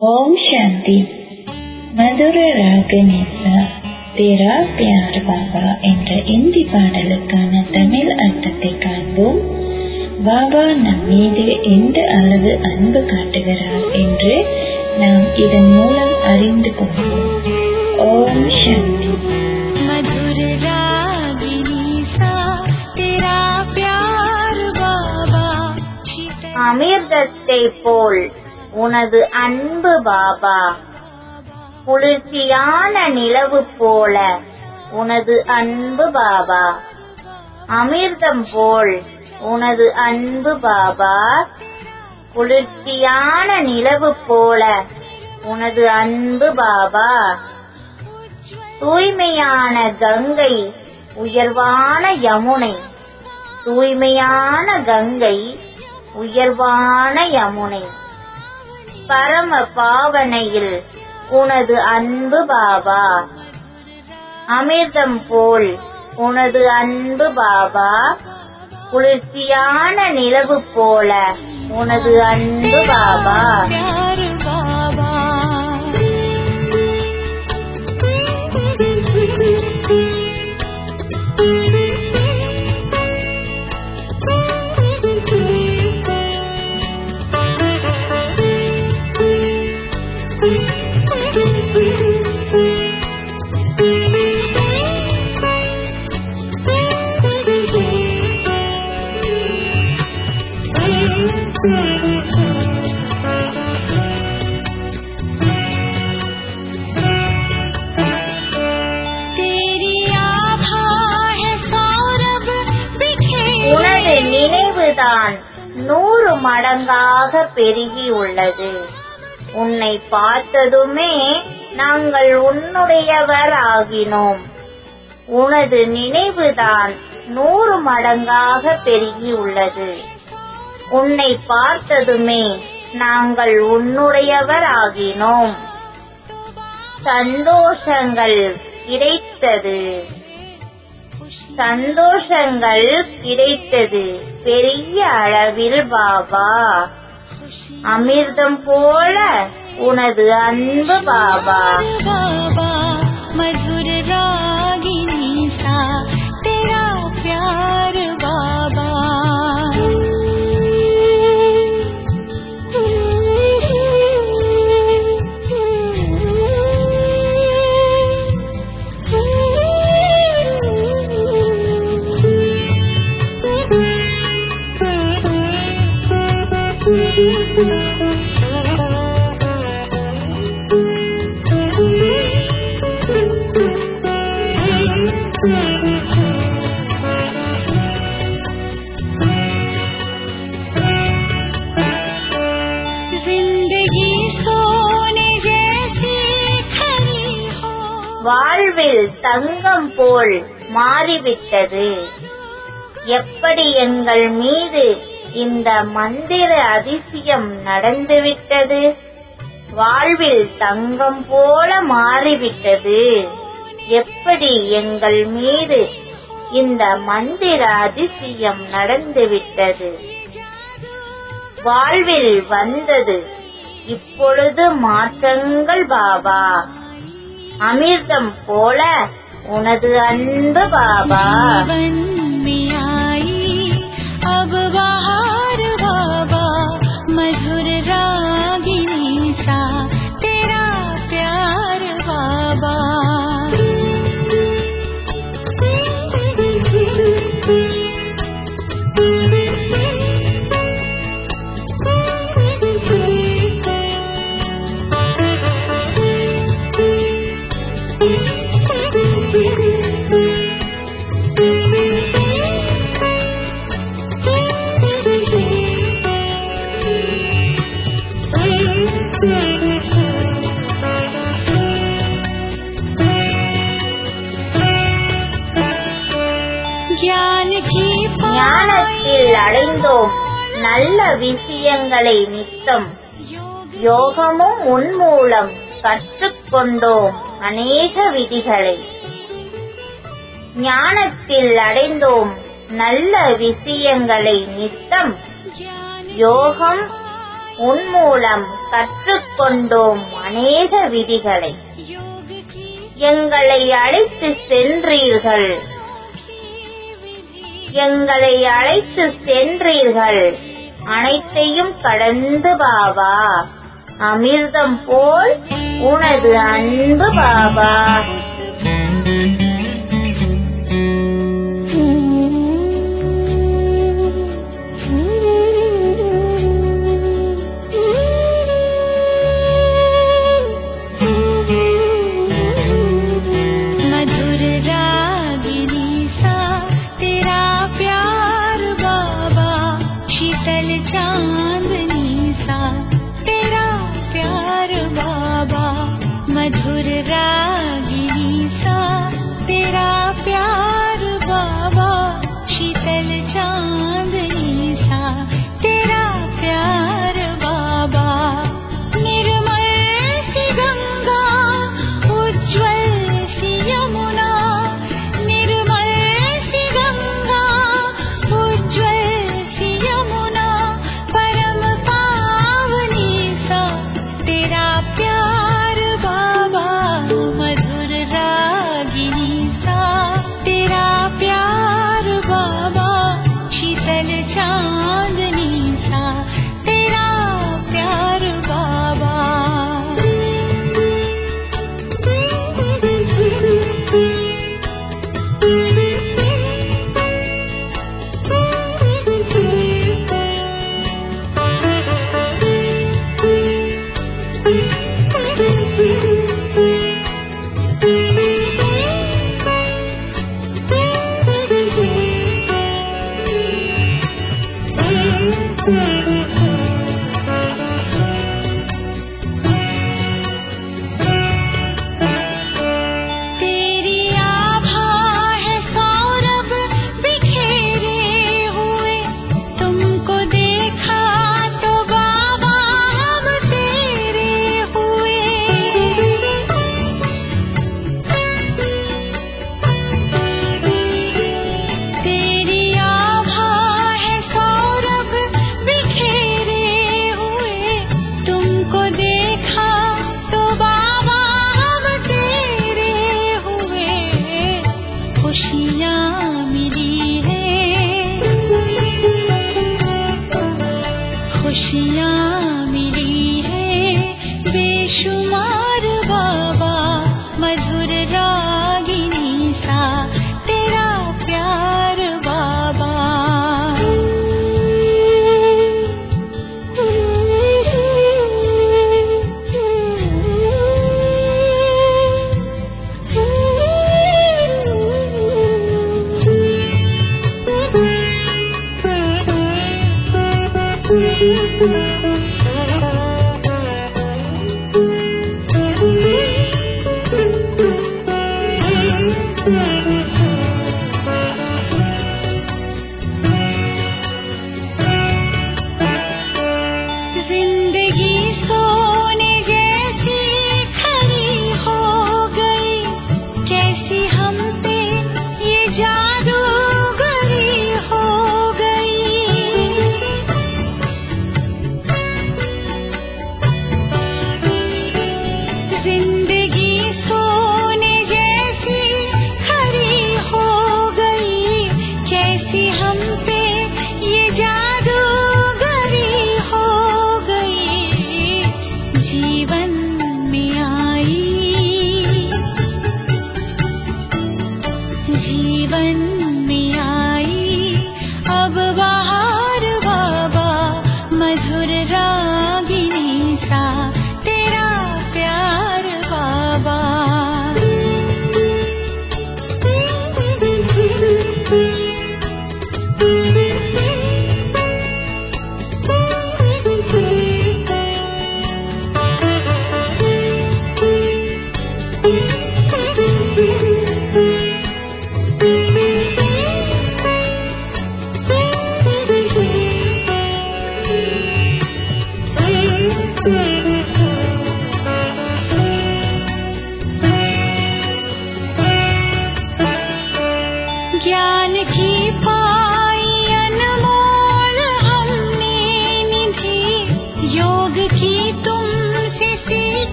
ஓம் சாந்தி மதுர ராகநேசா தேரா பியார் பாபா என்ற இந்தி பாடலுக்கான தமிழ் அர்த்தத்தை காண்போம் பாபா நம் மீது எந்த அளவு அன்பு காட்டுகிறார் என்று நாம் இதன் மூலம் அறிந்து கொள்வோம் ஓம் சாந்தி मधुर रागिनी सा तेरा प्यार बाबा शीतल அமிர்தத்தை போல் உனது அன்பு பாபா குளிர்ச்சியான நிலவு போல உனது அன்பு பாபா அமிர்தம் போல் உனது அன்பு பாபா குளிர்ச்சியான நிலவு போல உனது அன்பு பாபா தூய்மையான கங்கை உயர்வான யமுனை தூய்மையான கங்கை உயர்வான யமுனை பரம பாவனையில் உனது அன்பு பாபா அமிர்தம் போல் உனது அன்பு பாபா குளிர்ச்சியான நிலவு போல உனது அன்பு பாபா प्यार बाबा तेरी आभा है सौरभ बिखेरे உனது நினைவுதான் நூறு மடங்காக பெருகியுள்ளது உன்னை பார்த்ததுமே நாங்கள் உன்னுடையவர் ஆகினோம் உனது நினைவுதான் நூறு மடங்காக பெருகியுள்ளது உன்னை பார்த்ததுமே நாங்கள் உன்னுடையவர் ஆகினோம் சந்தோஷங்கள் கிடைத்தது சந்தோஷங்கள் கிடைத்தது பெரிய அளவில் பாபா அமிர்தம் போல உனது அன்பு பாபா बाबा मधुर रागिनी सा तेरा प्यार बाबा जिंदगी सोने जैसी खरी हो வாழ்வில் தங்கம் போல் மாறிவிட்டது எப்படி எங்கள் மீது இந்த மந்திர அதிசயம் நடந்துவிட்டது வாழ்வில் தங்கம் போல மாறிவிட்டது எப்படி எங்கள் மீது இந்த மந்திர அதிசயம் நடந்துவிட்டது வாழ்வில் வந்தது இப்பொழுது மாற்றங்கள் பாபா அமிர்தம் போல உனது அன்பு பாபா जीवन में आई अब बाहर बाबा मधुर रागिनी सा तेरा प्यार बाबा ज्ञान की ஞானத்தில் அடைந்தோம் நல்ல விஷயங்களை நித்தம் யோகமும் உன்மூலம் கற்றுக்கொண்டோம் அநேக விதிகளை ஞானத்தில் அடைந்தோம் நல்ல விஷயங்களை நித்தம் யோகம் உன் மூலம் கற்றுக்கொண்டோம் அநேக விதிகளை योग की எங்களை அழைத்து சென்றீர்கள் எங்களை அழைத்து சென்றீர்கள் அனைத்தையும் கடந்து பாபா அமிர்தம் போல் உனது அன்பு பாபா मधुर रागिनी सा तेरा प्यार बाबा शीतल चांदनी सा तेरा प्यार बाबा मधुर राग